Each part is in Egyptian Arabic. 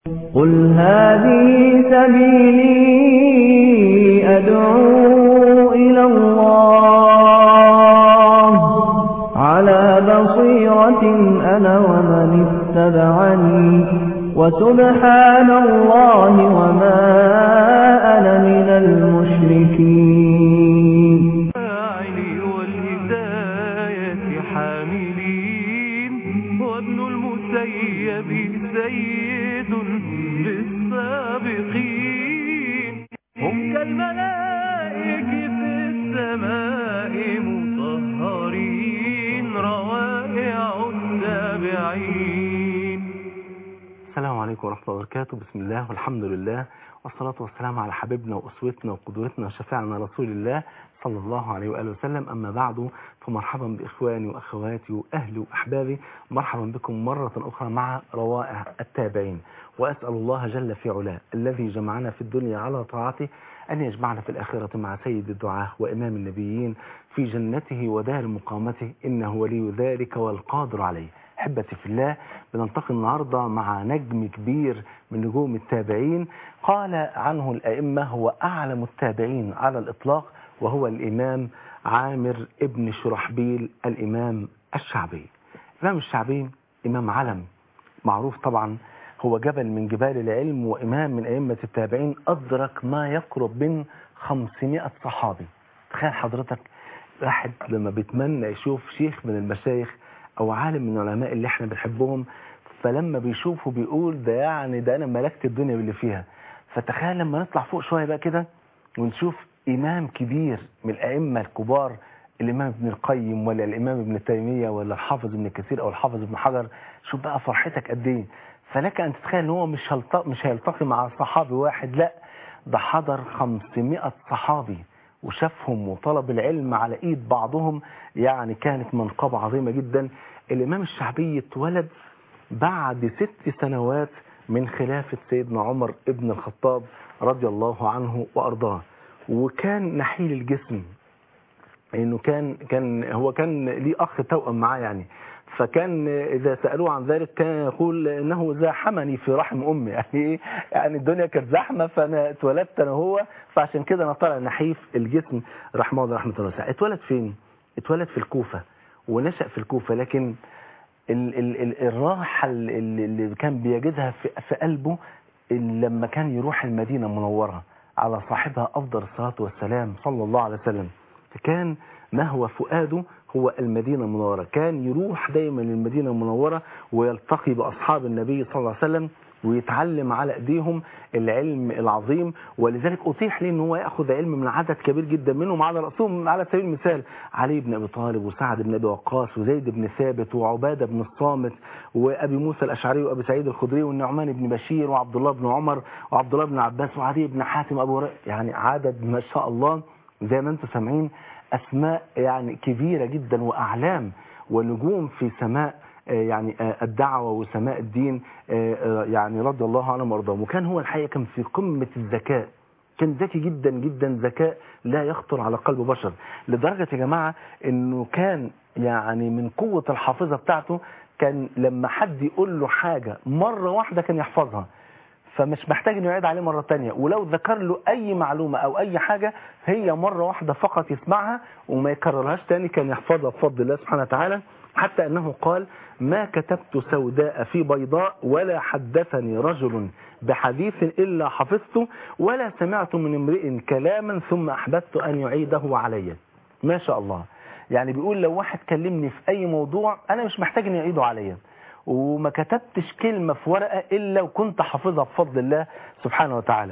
قل هذه سبيلي أدعو إلى الله على بصيرة أنا ومن اتبعني وسبحان الله وما أنا من المشركين الفاعل والهداية حاملين وابن المسيب سيد للسابقين هم كالملائك في السماء مطهرين روائع التابعين السلام عليكم ورحمة الله وبركاته بسم الله والحمد لله والصلاة والسلام على حبيبنا وأسوتنا وقدوتنا وشفيعنا رسول الله صلى الله عليه وآله وسلم أما بعد فمرحبا بإخواني وأخواتي وأهلي وأحبابي مرحبا بكم مرة أخرى مع روائع التابعين وأسأل الله جل في علاه الذي جمعنا في الدنيا على طاعته أن يجمعنا في الآخرة مع سيد الدعاة وإمام النبيين في جنته ودار مقامته إنه ولي ذلك والقادر عليه أحبتي في الله بنلتقي النهاردة مع نجم كبير من نجوم التابعين قال عنه الأئمة هو أعلم التابعين على الإطلاق وهو الإمام عامر ابن شرحبيل الإمام الشعبي الإمام الشعبي إمام علم معروف طبعا هو جبل من جبال العلم وإمام من أئمة التابعين أدرك ما يقرب من 500 صحابي تخيل حضرتك واحد لما بيتمنى يشوف شيخ من المشايخ او عالم من العلماء اللي احنا بنحبهم فلما بيشوفه بيقول ده يعني ده انا ملكت الدنيا باللي فيها فتخيل لما نطلع فوق شويه بقى كده ونشوف امام كبير من الائمه الكبار الامام ابن القيم ولا الامام ابن تيميه ولا الحافظ ابن كثير او الحافظ ابن حجر شوف بقى فرحتك قد ايه فلك ان تتخيل ان هو مش هلط... مش هيلتقي مع صحابي واحد لا ده حضر 500 صحابي وشافهم وطلب العلم على ايد بعضهم يعني كانت منقبة عظيمة جدا الامام الشعبي اتولد بعد ست سنوات من خلافة سيدنا عمر ابن الخطاب رضي الله عنه وارضاه وكان نحيل الجسم انه كان كان هو كان ليه اخ توأم معاه يعني فكان اذا سالوه عن ذلك كان يقول انه زاحمني في رحم امي يعني ايه يعني الدنيا كانت زحمه فانا اتولدت انا هو فعشان كده انا طالع نحيف الجسم رحمه الله رحمه الله وسعه اتولد فين اتولد في الكوفه ونشأ في الكوفه لكن ال ال ال الراحه اللي, اللي كان بيجدها في, في قلبه إن لما كان يروح المدينه المنوره على صاحبها افضل الصلاه والسلام صلى الله عليه وسلم فكان ما هو فؤاده هو المدينة المنورة كان يروح دايما للمدينة المنورة ويلتقي بأصحاب النبي صلى الله عليه وسلم ويتعلم على ايديهم العلم العظيم ولذلك اتيح ليه ان هو ياخذ علم من عدد كبير جدا منهم على راسهم على سبيل المثال علي بن ابي طالب وسعد بن ابي وقاص وزيد بن ثابت وعباده بن الصامت وابي موسى الاشعري وابي سعيد الخدري والنعمان بن بشير وعبد الله بن عمر وعبد الله بن عباس وعلي بن حاتم ابو هريره يعني عدد ما شاء الله زي ما انتم سامعين أسماء يعني كبيرة جدا وأعلام ونجوم في سماء يعني الدعوة وسماء الدين يعني رضي الله عنهم وارضاهم وكان هو الحقيقة كان في قمة الذكاء كان ذكي جدا جدا ذكاء لا يخطر على قلب بشر لدرجة يا جماعة انه كان يعني من قوة الحافظة بتاعته كان لما حد يقول له حاجة مرة واحدة كان يحفظها فمش محتاج انه يعيد عليه مرة تانية ولو ذكر له اي معلومة او اي حاجة هي مرة واحدة فقط يسمعها وما يكررهاش تاني كان يحفظها بفضل الله سبحانه وتعالى حتى انه قال ما كتبت سوداء في بيضاء ولا حدثني رجل بحديث الا حفظته ولا سمعت من امرئ كلاما ثم احببت ان يعيده علي ما شاء الله يعني بيقول لو واحد كلمني في اي موضوع انا مش محتاج ان يعيده عليا وما كتبتش كلمة في ورقة إلا وكنت حافظها بفضل الله سبحانه وتعالى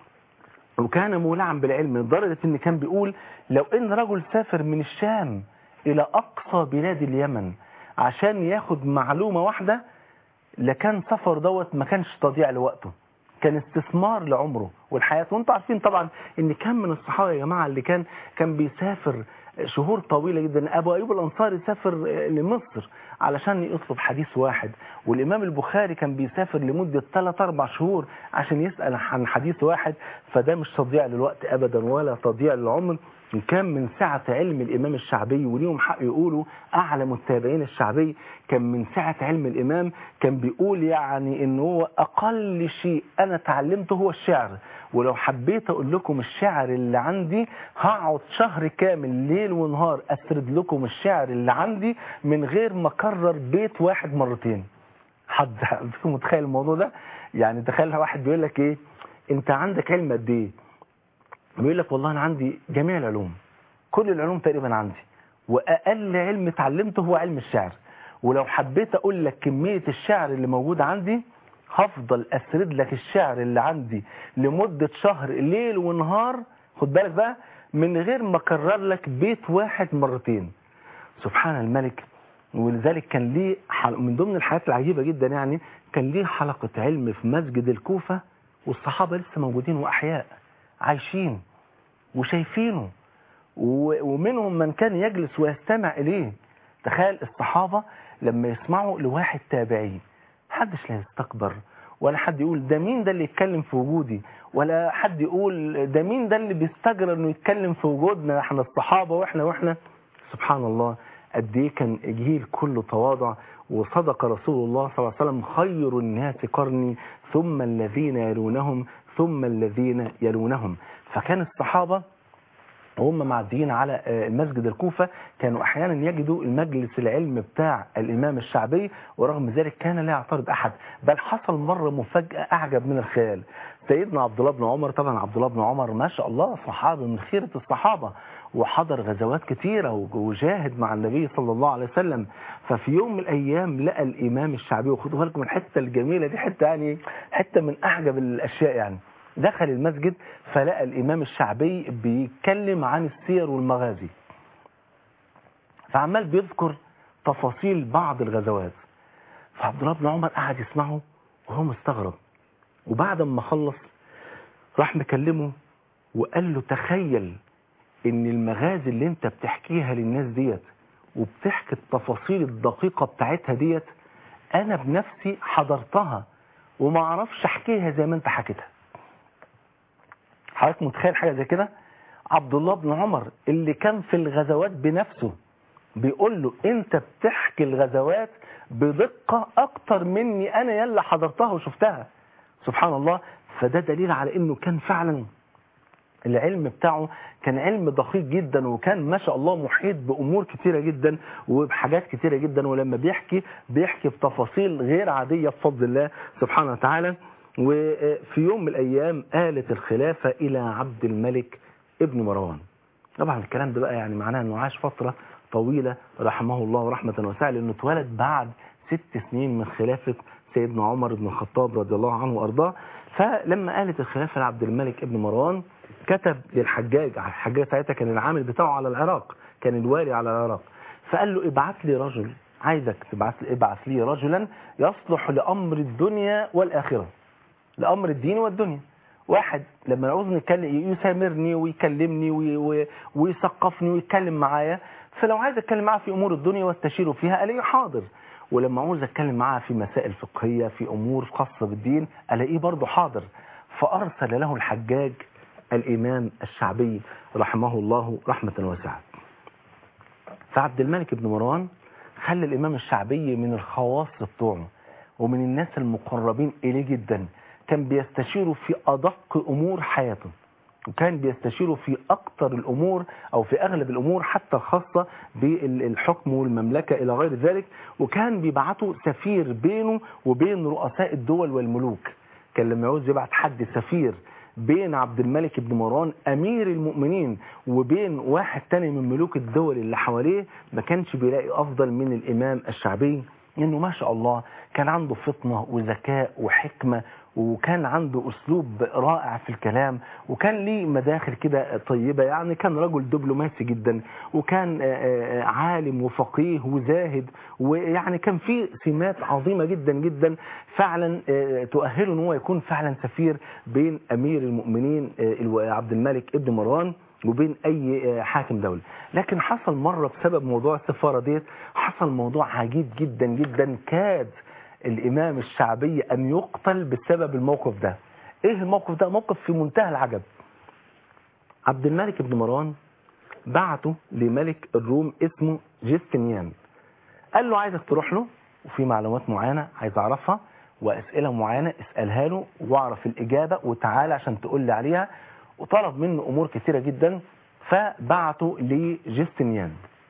وكان مولعا بالعلم لدرجة ان كان بيقول لو ان رجل سافر من الشام الى اقصى بلاد اليمن عشان ياخد معلومة واحدة لكان سفر دوت ما كانش تضييع لوقته كان استثمار لعمره والحياة وانتم عارفين طبعا ان كان من الصحابة يا جماعة اللي كان كان بيسافر شهور طويلة جدا أبو أيوب الأنصاري سافر لمصر علشان يطلب حديث واحد والإمام البخاري كان بيسافر لمدة 3-4 شهور عشان يسأل عن حديث واحد فده مش تضييع للوقت أبدا ولا تضييع للعمر كان من سعة علم الإمام الشعبي وليهم حق يقولوا أعلم التابعين الشعبي كان من سعة علم الإمام كان بيقول يعني إن هو أقل شيء أنا اتعلمته هو الشعر ولو حبيت أقول لكم الشعر اللي عندي هقعد شهر كامل ليل ونهار أسرد لكم الشعر اللي عندي من غير ما أكرر بيت واحد مرتين حد فيكم متخيل الموضوع ده يعني تخيل واحد بيقول لك إيه أنت عندك علم قد إيه بيقول لك والله انا عندي جميع العلوم كل العلوم تقريبا عندي واقل علم اتعلمته هو علم الشعر ولو حبيت اقول لك كمية الشعر اللي موجود عندي هفضل اسرد لك الشعر اللي عندي لمدة شهر ليل ونهار خد بالك بقى من غير ما اكرر لك بيت واحد مرتين سبحان الملك ولذلك كان ليه حل... من ضمن الحاجات العجيبة جدا يعني كان ليه حلقة علم في مسجد الكوفة والصحابة لسه موجودين وأحياء عايشين وشايفينه ومنهم من كان يجلس ويستمع إليه تخيل الصحابة لما يسمعوا لواحد تابعي محدش لا يستكبر ولا حد يقول ده مين ده اللي يتكلم في وجودي ولا حد يقول ده مين ده اللي بيستجر انه يتكلم في وجودنا احنا الصحابة واحنا واحنا سبحان الله قد ايه كان جيل كله تواضع وصدق رسول الله صلى الله عليه وسلم خير الناس قرني ثم الذين يلونهم ثم الذين يلونهم فكان الصحابة وهم معديين على المسجد الكوفة كانوا أحيانا يجدوا المجلس العلم بتاع الإمام الشعبي ورغم ذلك كان لا يعترض أحد بل حصل مرة مفاجأة أعجب من الخيال سيدنا عبد الله بن عمر طبعا عبد الله بن عمر ما شاء الله صحابي من خيرة الصحابة وحضر غزوات كتيرة وجاهد مع النبي صلى الله عليه وسلم ففي يوم من الأيام لقى الإمام الشعبي وخدوا بالكم الحتة الجميلة دي حتة يعني حتة من أعجب الأشياء يعني دخل المسجد فلقى الإمام الشعبي بيتكلم عن السير والمغازي فعمال بيذكر تفاصيل بعض الغزوات فعبد الله بن عمر قعد يسمعه وهو مستغرب وبعد ما خلص راح مكلمه وقال له تخيل ان المغازي اللي انت بتحكيها للناس ديت وبتحكي التفاصيل الدقيقة بتاعتها ديت انا بنفسي حضرتها وما اعرفش احكيها زي ما انت حكيتها حضرتك متخيل حاجة زي كده عبد الله بن عمر اللي كان في الغزوات بنفسه بيقول له انت بتحكي الغزوات بدقة اكتر مني انا يلا حضرتها وشفتها سبحان الله فده دليل على انه كان فعلا العلم بتاعه كان علم دقيق جدا وكان ما شاء الله محيط بأمور كتيرة جدا وبحاجات كتيرة جدا ولما بيحكي بيحكي بتفاصيل غير عادية بفضل الله سبحانه وتعالى وفي يوم من الأيام آلت الخلافة إلى عبد الملك ابن مروان طبعا الكلام ده بقى يعني معناه أنه عاش فترة طويلة رحمه الله رحمة واسعة لأنه اتولد بعد ست سنين من خلافة سيدنا عمر بن الخطاب رضي الله عنه وأرضاه فلما آلت الخلافة لعبد الملك ابن مروان كتب للحجاج الحجاج ساعتها كان العامل بتاعه على العراق كان الوالي على العراق فقال له ابعث لي رجل عايزك تبعث ابعث لي رجلا يصلح لأمر الدنيا والآخرة لأمر الدين والدنيا واحد لما نعوز نتكلم يسامرني ويكلمني ويثقفني ويتكلم معايا فلو عايز اتكلم معاه في امور الدنيا والتشير فيها الاقيه حاضر ولما عاوز اتكلم معاه في مسائل فقهيه في امور خاصه بالدين الاقيه برضه حاضر فارسل له الحجاج الامام الشعبي رحمه الله رحمه واسعه فعبد الملك بن مروان خلى الامام الشعبي من الخواص بتوعه ومن الناس المقربين اليه جدا كان بيستشيره في أدق أمور حياته وكان بيستشيره في أكثر الأمور أو في أغلب الأمور حتى الخاصة بالحكم والمملكة إلى غير ذلك وكان بيبعته سفير بينه وبين رؤساء الدول والملوك كان لما يعوز يبعت حد سفير بين عبد الملك بن مروان أمير المؤمنين وبين واحد تاني من ملوك الدول اللي حواليه ما كانش بيلاقي أفضل من الإمام الشعبي انه ما شاء الله كان عنده فطنة وذكاء وحكمة وكان عنده اسلوب رائع في الكلام وكان ليه مداخل كده طيبة يعني كان رجل دبلوماسي جدا وكان عالم وفقيه وزاهد ويعني كان فيه سمات عظيمة جدا جدا فعلا تؤهله ان هو يكون فعلا سفير بين امير المؤمنين عبد الملك ابن مروان وبين اي حاكم دولي لكن حصل مرة بسبب موضوع السفارة ديت حصل موضوع عجيب جدا جدا كاد الامام الشعبي ان يقتل بسبب الموقف ده ايه الموقف ده موقف في منتهى العجب عبد الملك بن مروان بعته لملك الروم اسمه جستنيان قال له عايزك تروح له وفي معلومات معينة عايز اعرفها واسئلة معينة اسألها له واعرف الاجابة وتعالى عشان تقول لي عليها وطلب منه امور كثيرة جدا فبعته لجستنيان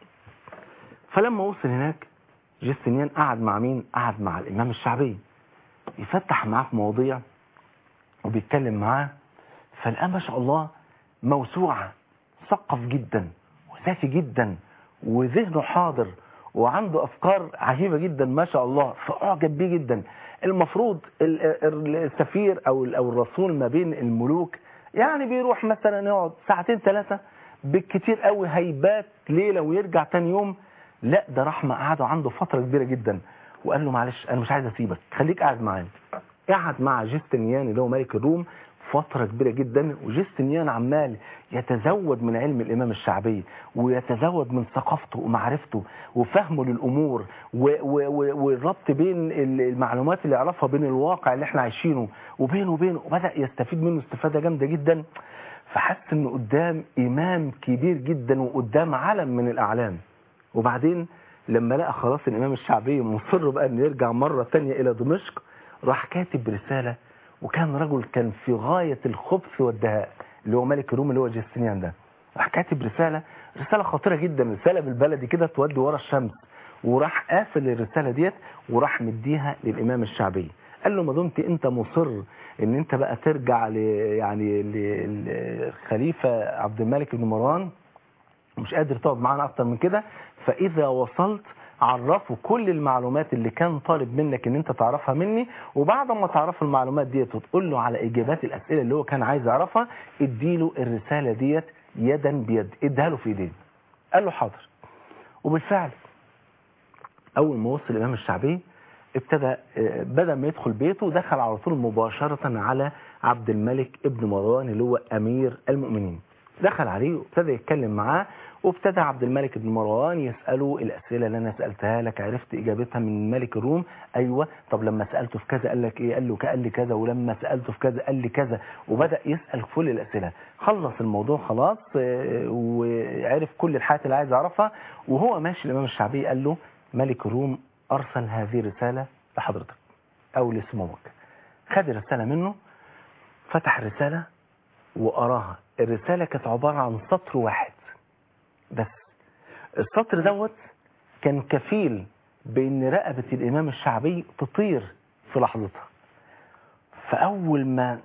فلما وصل هناك جستنيان قعد مع مين قعد مع الامام الشعبي يفتح معاه في مواضيع وبيتكلم معاه فالآن ما شاء الله موسوعة مثقف جدا وذكي جدا وذهنه حاضر وعنده أفكار عجيبة جدا ما شاء الله فأعجب بيه جدا المفروض ال- ال- السفير أو ال- أو الرسول ما بين الملوك يعني بيروح مثلا يقعد ساعتين ثلاثة بالكتير قوي هيبات ليلة ويرجع تاني يوم لا ده راح ما قعدوا عنده فترة كبيرة جدا وقال له معلش أنا مش عايز أسيبك خليك قاعد معايا قعد مع جستنيان اللي هو ملك الروم فترة كبيرة جدا وجستنيان عمال يتزود من علم الإمام الشعبي ويتزود من ثقافته ومعرفته وفهمه للأمور و- و- و- والربط بين المعلومات اللي يعرفها بين الواقع اللي احنا عايشينه وبينه وبينه وبدأ يستفيد منه استفادة جامدة جدا فحس انه قدام إمام كبير جدا وقدام علم من الأعلام وبعدين لما لقى خلاص الإمام الشعبي مصر بقى انه يرجع مرة تانية إلى دمشق راح كاتب رسالة وكان رجل كان في غاية الخبث والدهاء اللي هو ملك الروم اللي هو جستنيان ده راح كاتب رسالة رسالة خطيرة جدا رسالة بالبلدي كده تودي ورا الشمس وراح قافل الرسالة ديت وراح مديها للإمام الشعبي قال له ما دمت انت مصر ان انت بقى ترجع ل يعني للخليفة عبد الملك بن مروان مش قادر تقعد معانا اكتر من كده فاذا وصلت عرفه كل المعلومات اللي كان طالب منك ان انت تعرفها مني وبعد ما تعرف المعلومات ديت وتقول له على اجابات الاسئله اللي هو كان عايز يعرفها اديله الرساله ديت يدا بيد اديها له في ايديه قال له حاضر وبالفعل اول ما وصل الامام الشعبي ابتدى آه، بدل ما يدخل بيته دخل على طول مباشره على عبد الملك ابن مروان اللي هو امير المؤمنين دخل عليه وابتدى يتكلم معاه وابتدى عبد الملك بن مروان يسأله الأسئلة اللي أنا سألتها لك عرفت إجابتها من ملك الروم أيوة طب لما سألته في كذا قال لك إيه قال له قال لي كذا ولما سألته في كذا قال لي كذا وبدأ يسأل كل الأسئلة خلص الموضوع خلاص آه، وعرف كل الحاجات اللي عايز يعرفها وهو ماشي الإمام الشعبي قال له ملك الروم أرسل هذه الرسالة لحضرتك أو لسموك خد الرسالة منه فتح الرسالة وقراها الرسالة كانت عبارة عن سطر واحد بس السطر دوت كان كفيل بان رقبة الامام الشعبي تطير في لحظتها فاول ما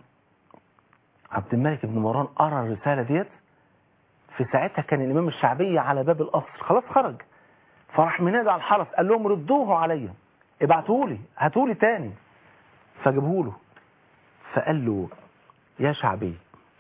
عبد الملك بن مروان قرا الرسالة ديت في ساعتها كان الامام الشعبي على باب القصر خلاص خرج فراح منادى على الحرس قال لهم ردوه عليا ابعتوه لي هاتوه لي تاني فجابوه له فقال له يا شعبي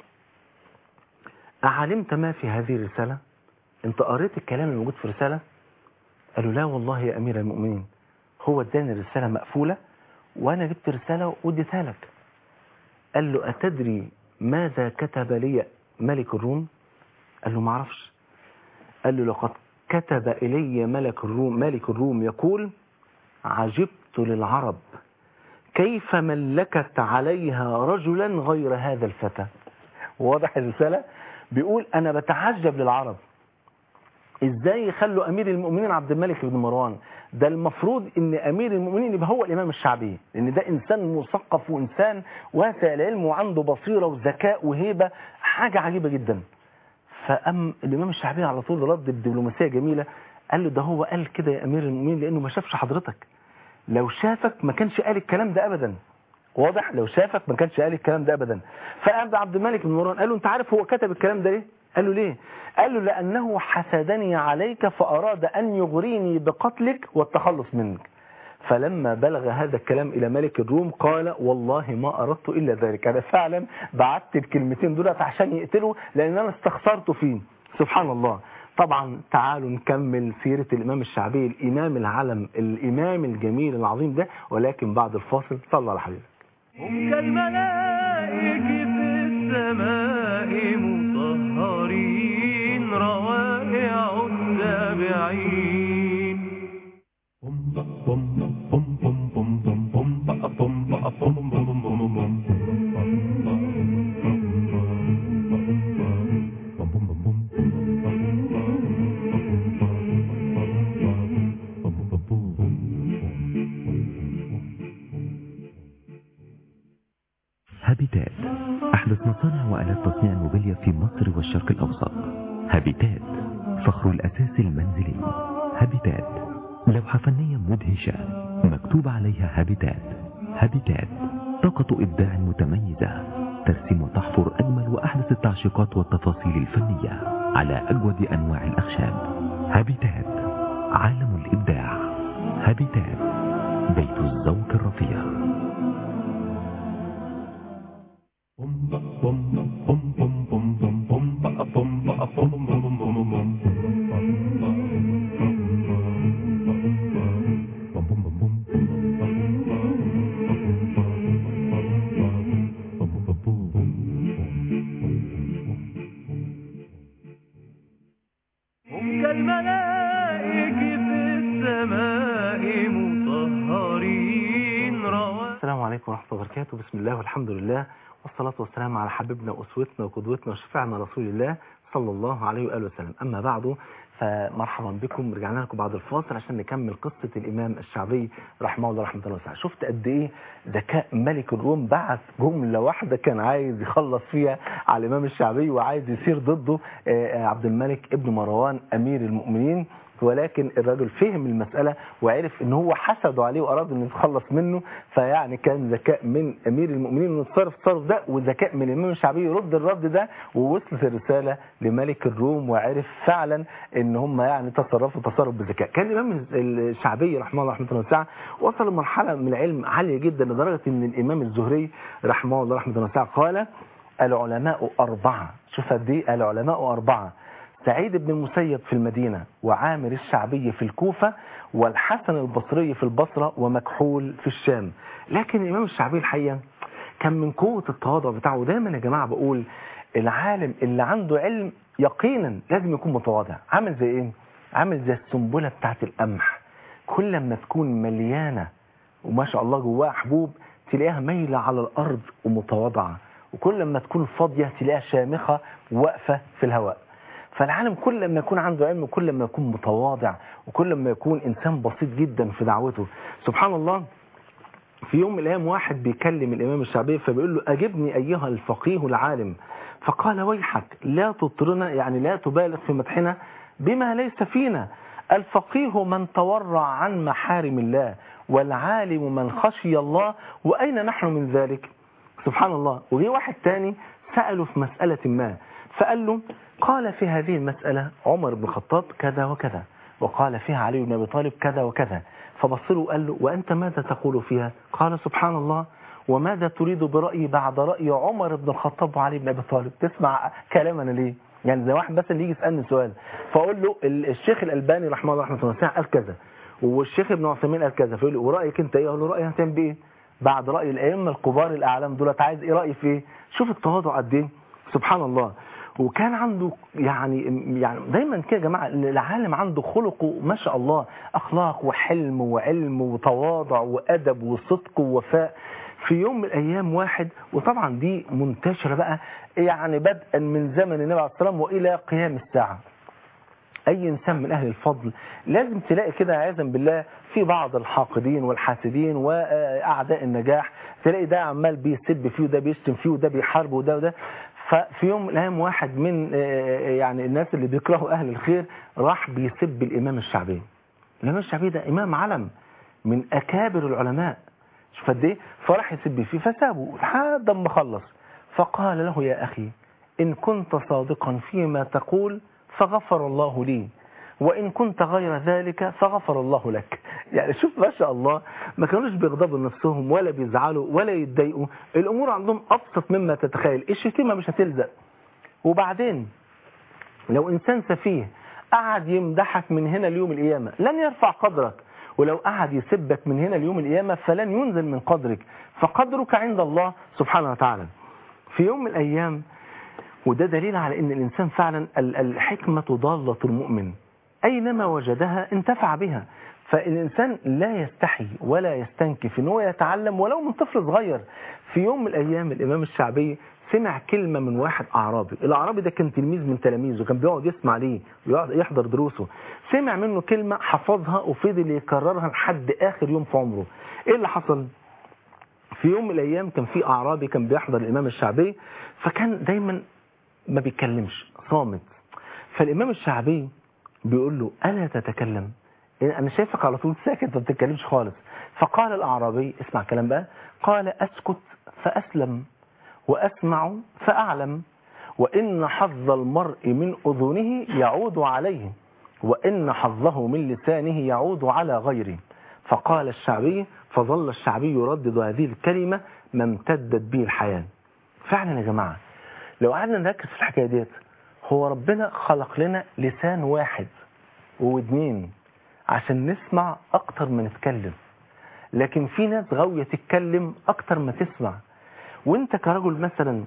أعلمت ما في هذه الرسالة انت قريت الكلام الموجود في الرسالة قال له لا والله يا أمير المؤمنين هو اداني الرسالة مقفولة وأنا جبت رسالة واديتها لك قال له أتدري ماذا كتب لي ملك الروم قال له ما اعرفش قال له لقد كتب إلي ملك الروم ملك الروم يقول عجبت للعرب كيف ملكت عليها رجلا غير هذا الفتى واضح الرسالة بيقول أنا بتعجب للعرب ازاي يخلوا امير المؤمنين عبد الملك بن مروان ده المفروض ان امير المؤمنين يبقى هو الامام الشعبي لان ده انسان مثقف وانسان واسع العلم وعنده بصيره وذكاء وهيبه حاجه عجيبه جدا فام الامام الشعبي على طول رد بدبلوماسيه جميله قال له ده هو قال كده يا امير المؤمنين لانه ما شافش حضرتك لو شافك ما كانش قال الكلام ده ابدا واضح لو شافك ما كانش قال الكلام ده ابدا فقام عبد الملك بن مروان قال له انت عارف هو كتب الكلام ده ليه قال له ليه قال له لانه حسدني عليك فاراد ان يغريني بقتلك والتخلص منك فلما بلغ هذا الكلام الى ملك الروم قال والله ما اردت الا ذلك انا فعلا بعت الكلمتين دولت عشان يقتله لان انا استخسرت فيه سبحان الله طبعا تعالوا نكمل سيرة الإمام الشعبي الإمام العلم الإمام الجميل العظيم ده ولكن بعد الفاصل صلى على حبيبك هم كالملائكة في السماء مطهرين أجمعين هابيتات أحدث مصانع وآلات تصنيع الموبيليا في مصر والشرق الأوسط هابيتات فخر الأساس المنزلي هابيتات لوحة فنية مدهشة مكتوب عليها هابيتات هابيتات طاقة إبداع متميزة ترسم وتحفر أجمل وأحدث التعشيقات والتفاصيل الفنية على أجود أنواع الأخشاب هابيتات عالم الإبداع هابيتات بيت الذوق الرفيع هم كالملائكة في السماء مطهرين رواه السلام عليكم ورحمة الله وبركاته بسم الله والحمد لله والصلاة والسلام على حبيبنا وأسوتنا وقدوتنا وشفيعنا رسول الله صلى الله عليه وآله وسلم أما بعد فمرحبا بكم رجعنا لكم بعد الفاصل عشان نكمل قصة الإمام الشعبي رحمه الله رحمة الله وسعه شفت قد إيه ذكاء ملك الروم بعث جملة واحدة كان عايز يخلص فيها على الإمام الشعبي وعايز يصير ضده آه، آه، عبد الملك ابن مروان أمير المؤمنين ولكن الرجل فهم المسألة وعرف ان هو حسده عليه واراد انه يتخلص منه فيعني كان ذكاء من امير المؤمنين انه يتصرف التصرف ده وذكاء من الامام الشعبي يرد الرد ده ووصلت الرسالة لملك الروم وعرف فعلا ان هم يعني تصرفوا تصرف بذكاء كان الامام الشعبي رحمه الله رحمه الله وسعه وصل لمرحلة من العلم عالية جدا لدرجة ان الامام الزهري رحمه الله رحمه الله وسعه قال العلماء أربعة شوف قد ايه العلماء أربعة سعيد بن المسيب في المدينة وعامر الشعبي في الكوفة والحسن البصري في البصرة ومكحول في الشام لكن الإمام الشعبي الحقيقة كان من قوة التواضع بتاعه دايما يا جماعة بقول العالم اللي عنده علم يقينا لازم يكون متواضع عامل زي ايه عامل زي السنبلة بتاعت القمح كل ما تكون مليانة وما شاء الله جواها حبوب تلاقيها مايلة على الأرض ومتواضعة وكل ما تكون فاضية تلاقيها شامخة واقفة في الهواء فالعالم كل ما يكون عنده علم كل ما يكون متواضع وكل ما يكون إنسان بسيط جدا في دعوته سبحان الله في يوم من الأيام واحد بيكلم الإمام الشعبي فبيقول له أجبني أيها الفقيه العالم فقال ويحك لا تطرنا يعني لا تبالغ في مدحنا بما ليس فينا الفقيه من تورع عن محارم الله والعالم من خشي الله وأين نحن من ذلك سبحان الله وجي واحد تاني سأله في مسألة ما فقال له قال في هذه المسألة عمر بن الخطاب كذا وكذا وقال فيها علي بن أبي طالب كذا وكذا فبص له وقال له وأنت ماذا تقول فيها قال سبحان الله وماذا تريد برأيي بعد رأي عمر بن الخطاب وعلي بن أبي طالب تسمع كلامنا ليه يعني زي واحد بس اللي يجي يسألني سؤال فأقول له ال- الشيخ الألباني رحمه الله رحمه الله وسعه قال كذا والشيخ ابن عثيمين قال كذا فيقول له ورأيك أنت إيه أقول له رأيي هتعمل بإيه بعد رأي الأئمة الكبار الأعلام دولت عايز إيه رأيي في إيه شوف التواضع قد إيه سبحان الله وكان عنده يعني يعني دايما كده يا جماعه العالم عنده خلقه ما شاء الله اخلاق وحلم وعلم وتواضع وادب وصدق ووفاء في يوم من الايام واحد وطبعا دي منتشره بقى يعني بدءا من زمن النبي عليه الصلاه والسلام والى قيام الساعه اي انسان من اهل الفضل لازم تلاقي كده عياذا بالله في بعض الحاقدين والحاسدين واعداء النجاح تلاقي ده عمال بيسب فيه وده بيشتم فيه وده بيحاربه وده وده ففي يوم من الايام واحد من آه، يعني الناس اللي بيكرهوا اهل الخير راح بيسب الامام الشعبي الامام الشعبي ده امام علم من اكابر العلماء شوف قد ايه فراح يسب فيه فسابه لحد ما خلص فقال له يا اخي ان كنت صادقا فيما تقول فغفر الله لي وإن كنت غير ذلك فغفر الله لك يعني شوف ما شاء الله ما كانوش بيغضبوا نفسهم ولا بيزعلوا ولا يتضايقوا الأمور عندهم أبسط مما تتخيل الشتيمة مش هتلزق وبعدين لو إنسان سفيه قعد يمدحك من هنا ليوم القيامة لن يرفع قدرك ولو قعد يسبك من هنا ليوم القيامة فلن ينزل من قدرك فقدرك عند الله سبحانه وتعالى في يوم من الأيام وده دليل على ان الانسان فعلا ال- الحكمة ضالة المؤمن أينما وجدها انتفع بها فالإنسان لا يستحي ولا يستنكف ان هو يتعلم ولو من طفل صغير في يوم من الأيام الإمام الشعبي سمع كلمة من واحد أعرابي الأعرابي ده كان تلميذ من تلاميذه كان بيقعد يسمع ليه ويقعد يحضر دروسه سمع منه كلمة حفظها وفضل يكررها لحد آخر يوم في عمره إيه اللي حصل؟ في يوم من الأيام كان في أعرابي كان بيحضر الإمام الشعبي فكان دايما ما بيتكلمش صامت فالإمام الشعبي بيقول له ألا تتكلم أنا شايفك على طول ساكت ما بتتكلمش خالص فقال الأعرابي اسمع كلام بقى قال أسكت فأسلم وأسمع فأعلم وإن حظ المرء من أذنه يعود عليه وإن حظه من لسانه يعود على غيره فقال الشعبي فظل الشعبي يردد هذه الكلمة ما امتدت به الحياة فعلا يا جماعة لو قعدنا نركز في الحكاية ديت هو ربنا خلق لنا لسان واحد وودنين عشان نسمع أكتر ما نتكلم لكن في ناس غاوية تتكلم أكتر ما تسمع وانت كرجل مثلا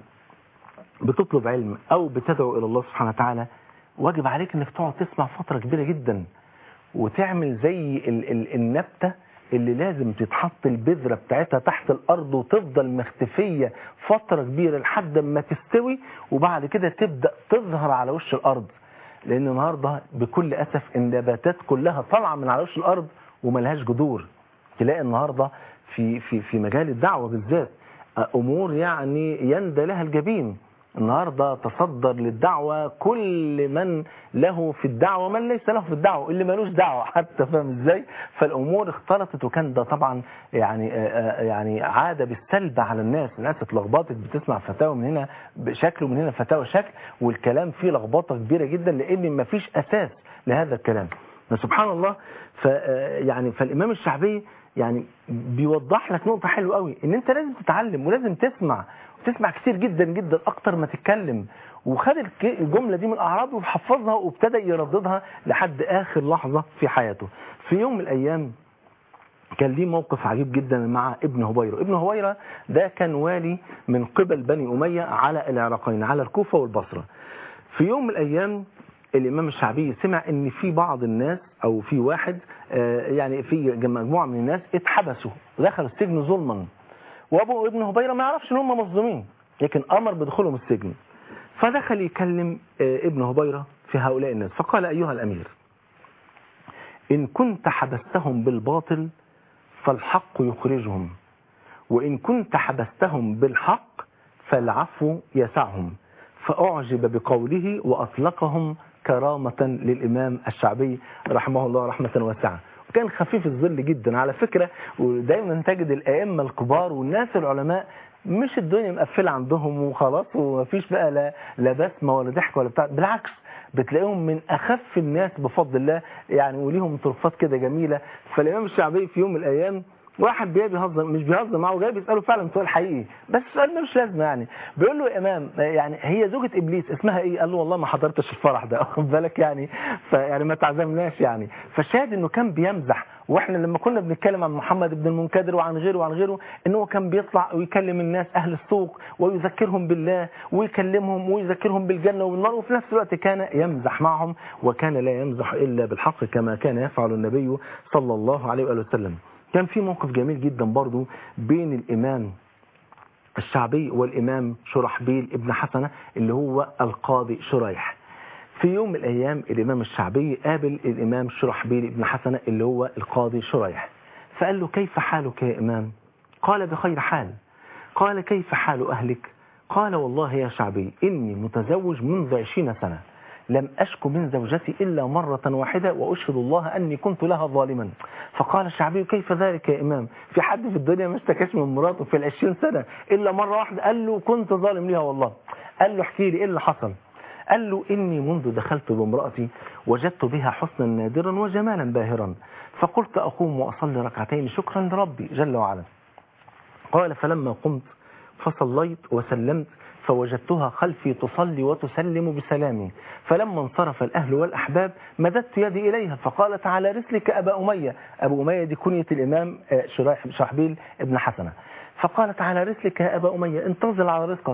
بتطلب علم أو بتدعو إلى الله سبحانه وتعالى واجب عليك انك تقعد تسمع فترة كبيرة جدا وتعمل زي ال ال النبتة اللي لازم تتحط البذرة بتاعتها تحت الأرض وتفضل مختفية فترة كبيرة لحد ما تستوي وبعد كده تبدأ تظهر على وش الأرض لأن النهاردة بكل أسف النباتات كلها طالعة من على وش الأرض وملهاش جذور تلاقي النهاردة في, في, في مجال الدعوة بالذات أمور يعني يندى لها الجبين النهاردة تصدر للدعوة كل من له في الدعوة من ليس له في الدعوة اللي ملوش دعوة حتى فاهم ازاي فالامور اختلطت وكان ده طبعا يعني يعني عادة بالسلب على الناس الناس اتلخبطت بتسمع فتاوى من هنا بشكل ومن هنا فتاوى شكل والكلام فيه لخبطة كبيرة جدا لان مفيش اساس لهذا الكلام سبحان الله ف يعني فالامام الشعبي يعني بيوضح لك نقطة حلوة قوي ان انت لازم تتعلم ولازم تسمع تسمع كتير جدا جدا اكتر ما تتكلم وخد الجملة دي من الاعراب وحفظها وابتدى يرددها لحد اخر لحظة في حياته في يوم من الايام كان ليه موقف عجيب جدا مع ابن هبيرة ابن هبيرة ده كان والي من قبل بني أمية على العراقين على الكوفة والبصرة في يوم من الأيام الإمام الشعبي سمع ان في بعض الناس او في واحد يعني في مجموعة من الناس اتحبسوا دخلوا السجن ظلما وابو ابن هبيرة ما يعرفش ان هم مظلومين لكن امر بدخولهم السجن فدخل يكلم ابن هبيرة في هؤلاء الناس فقال ايها الامير ان كنت حبستهم بالباطل فالحق يخرجهم وان كنت حبستهم بالحق فالعفو يسعهم فاعجب بقوله واطلقهم كرامة للإمام الشعبي رحمه الله رحمة واسعة وكان خفيف الظل جدا على فكرة ودايما تجد الأئمة الكبار والناس العلماء مش الدنيا مقفلة عندهم وخلاص ومفيش بقى لا, لا بسمة ولا ضحك ولا بتاع بالعكس بتلاقيهم من أخف الناس بفضل الله يعني وليهم طرفات كده جميلة فالإمام الشعبي في يوم من الأيام واحد جاي بيهزر مش بيهزر معه جاي بيساله فعلا سؤال حقيقي بس السؤال ملوش لازمه يعني بيقول له يا امام يعني هي زوجة ابليس اسمها ايه قال له والله ما حضرتش الفرح ده واخد بالك يعني فيعني ما تعزمناش يعني فالشاهد انه كان بيمزح واحنا لما كنا بنتكلم عن محمد بن المنكدر وعن غيره وعن غيره ان هو كان بيطلع ويكلم الناس اهل السوق ويذكرهم بالله ويكلمهم ويذكرهم بالجنه والنار وفي نفس الوقت كان يمزح معهم وكان لا يمزح الا بالحق كما كان يفعل النبي صلى الله عليه واله وسلم كان في موقف جميل جدا برضو بين الإمام الشعبي والإمام شرحبيل ابن حسنة اللي هو القاضي شريح في يوم من الأيام الإمام الشعبي قابل الإمام شرحبيل ابن حسنة اللي هو القاضي شريح فقال له كيف حالك يا إمام قال بخير حال قال كيف حال أهلك قال والله يا شعبي إني متزوج منذ عشرين سنة لم أشك من زوجتي إلا مرة واحدة وأشهد الله أني كنت لها ظالما فقال الشعبي كيف ذلك يا إمام في حد في الدنيا ما اشتكاش من مراته في العشرين سنة إلا مرة واحدة قال له كنت ظالم ليها والله قال له احكي لي إيه اللي حصل قال له إني منذ دخلت بامرأتي وجدت بها حسنا نادرا وجمالا باهرا فقلت أقوم وأصلي ركعتين شكرا لربي جل وعلا قال فلما قمت فصليت وسلمت فوجدتها خلفي تصلي وتسلم بسلامي فلما انصرف الأهل والأحباب مددت يدي إليها فقالت على رسلك أبا أمية أبو أمية دي كنية الإمام شرحبيل ابن حسنة فقالت على رسلك يا أبا أمية انتظر على رزقك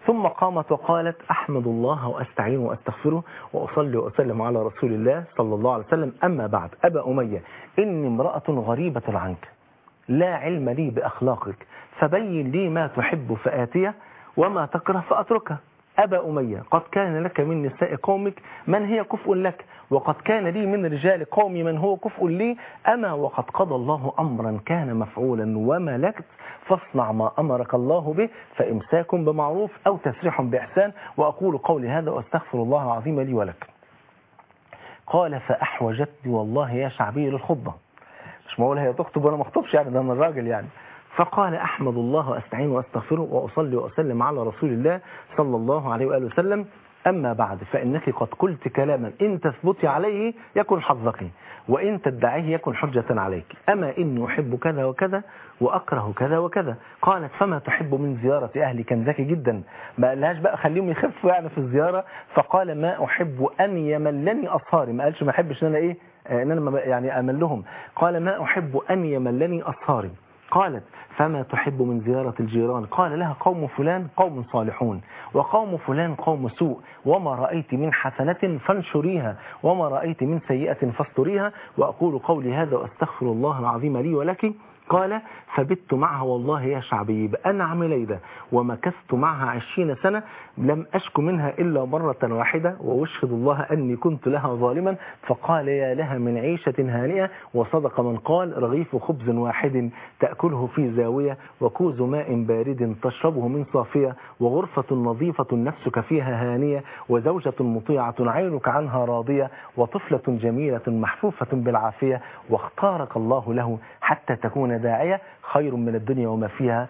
ثم قامت وقالت أحمد الله وأستعين وأستغفره وأصلي وأسلم على رسول الله صلى الله عليه وسلم أما بعد أبا أمية إني امرأة غريبة عنك لا علم لي بأخلاقك فبين لي ما تحب فآتيه وما تكره فأتركه أبا أمية قد كان لك من نساء قومك من هي كفء لك وقد كان لي من رجال قومي من هو كفء لي أما وقد قضى الله أمرا كان مفعولا وملكت فاصنع ما أمرك الله به فإمساك بمعروف أو تسريح بإحسان وأقول قولي هذا وأستغفر الله العظيم لي ولك قال فأحوجتني والله يا شعبي للخطبة مش معقول هي تخطب وانا ما اخطبش يعني ده انا الراجل يعني فقال احمد الله واستعين واستغفره واصلي واسلم على رسول الله صلى الله عليه واله وسلم اما بعد فانك قد قلت كلاما ان تثبتي عليه يكن حظك وان تدعيه يكن حجه عليك اما اني احب كذا وكذا واكره كذا وكذا قالت فما تحب من زياره اهلي كان ذكي جدا ما قالهاش بقى خليهم يخفوا يعني في الزياره فقال ما احب ان يملني اصهاري ما قالش ما احبش ان انا ايه ان انا يعني املهم قال ما احب ان يملني اصهاري قالت فما تحب من زيارة الجيران قال لها قوم فلان قوم صالحون وقوم فلان قوم سوء وما رأيت من حسنة فانشريها وما رأيت من سيئة فاستريها وأقول قولي هذا وأستغفر الله العظيم لي ولك قال فبت معها والله يا شعبي بأنعم ليلة ومكثت معها عشرين سنة لم أشك منها إلا مرة واحدة وأشهد الله أني كنت لها ظالما فقال يا لها من عيشة هانئة وصدق من قال رغيف خبز واحد تأكله في زاوية وكوز ماء بارد تشربه من صافية وغرفة نظيفة نفسك فيها هانية وزوجة مطيعة عينك عنها راضية وطفلة جميلة محفوفة بالعافية واختارك الله له حتى تكون داعية خير من الدنيا وما فيها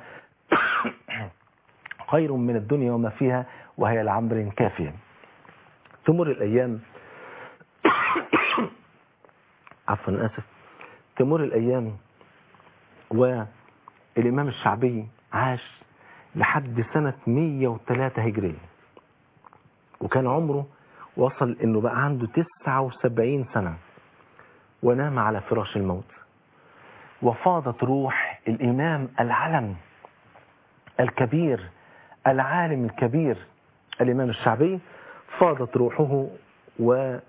خير من الدنيا وما فيها وهي لعمر كافية تمر الأيام عفوا آسف تمر الأيام والإمام الشعبي عاش لحد سنة 103 هجرية وكان عمره وصل انه بقى عنده 79 سنة ونام على فراش الموت وفاضت روح الإمام العلم الكبير العالم الكبير الإمام الشعبي فاضت روحه وتوفي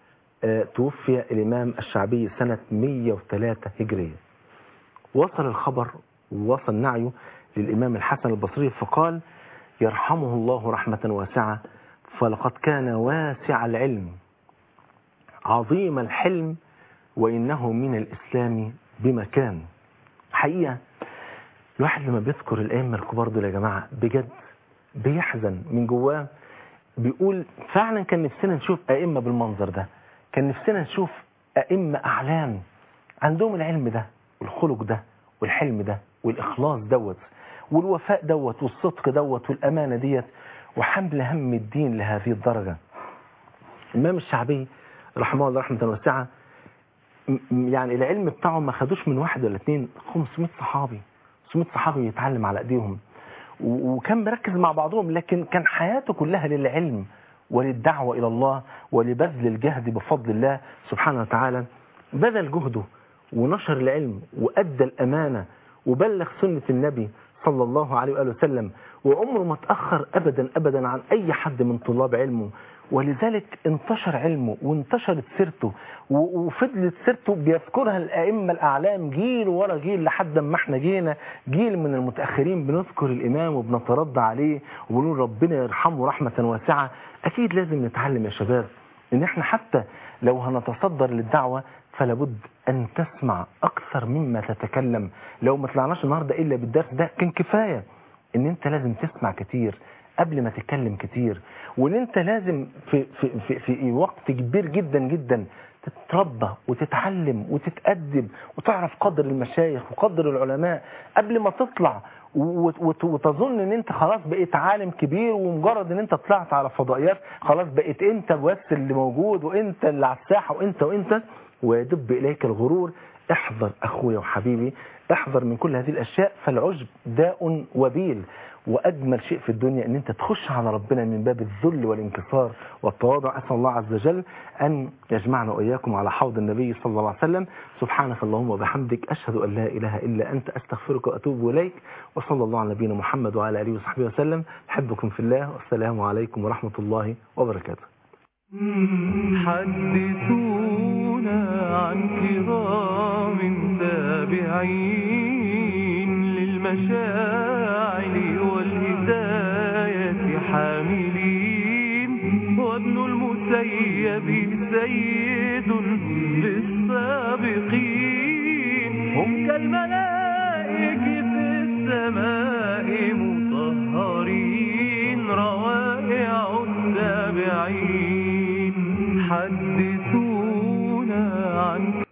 الإمام الشعبي سنة 103 هجرية وصل الخبر ووصل نعيه للإمام الحسن البصري فقال يرحمه الله رحمة واسعة فلقد كان واسع العلم عظيم الحلم وإنه من الإسلام بمكان حقيقة الواحد لما بيذكر الأئمة الكبار دول يا جماعة بجد بيحزن من جواه بيقول فعلا كان نفسنا نشوف أئمة بالمنظر ده كان نفسنا نشوف أئمة أعلام عندهم العلم ده والخلق ده والحلم ده والإخلاص دوت والوفاء دوت والصدق دوت والأمانة ديت وحمل هم الدين لهذه الدرجة الإمام الشعبي رحمه الله رحمة واسعة يعني العلم بتاعه ما خدوش من واحد ولا اثنين 500 صحابي 500 صحابي يتعلم على ايديهم وكان مركز مع بعضهم لكن كان حياته كلها للعلم وللدعوة إلى الله ولبذل الجهد بفضل الله سبحانه وتعالى بذل جهده ونشر العلم وأدى الأمانة وبلغ سنة النبي صلى الله عليه وآله وسلم وعمره ما تأخر أبدا أبدا عن أي حد من طلاب علمه ولذلك انتشر علمه وانتشرت سيرته وفضلت سيرته بيذكرها الأئمة الأعلام جيل ورا جيل لحد ما احنا جينا جيل من المتأخرين بنذكر الإمام وبنترضى عليه وبنقول ربنا يرحمه رحمة واسعة أكيد لازم نتعلم يا شباب إن احنا حتى لو هنتصدر للدعوة فلا بد أن تسمع أكثر مما تتكلم لو ما طلعناش النهاردة إلا بالدرس ده كان كفاية إن أنت لازم تسمع كتير قبل ما تتكلم كتير وان انت لازم في, في, في, في وقت كبير جدا جدا تتربى وتتعلم وتتأدب وتعرف قدر المشايخ وقدر العلماء قبل ما تطلع وتظن ان انت خلاص بقيت عالم كبير ومجرد ان انت طلعت على فضائيات خلاص بقيت انت بس اللي موجود وانت اللي على الساحة وانت وانت ويدب اليك الغرور احذر اخويا وحبيبي احذر من كل هذه الاشياء فالعجب داء وبيل واجمل شيء في الدنيا ان انت تخش على ربنا من باب الذل والانكسار والتواضع اسال الله عز وجل ان يجمعنا واياكم على حوض النبي صلى الله عليه وسلم سبحانك اللهم وبحمدك اشهد ان لا اله الا انت استغفرك واتوب اليك وصلى الله على نبينا محمد وعلى اله وصحبه وسلم احبكم في الله والسلام عليكم ورحمه الله وبركاته حدثونا عن كرام تابعين للمشاعر والهداية حاملين وابن المسيب سيد للسابقين هم كالملائك في السماء مطهرين روائع التابعين حدثونا عن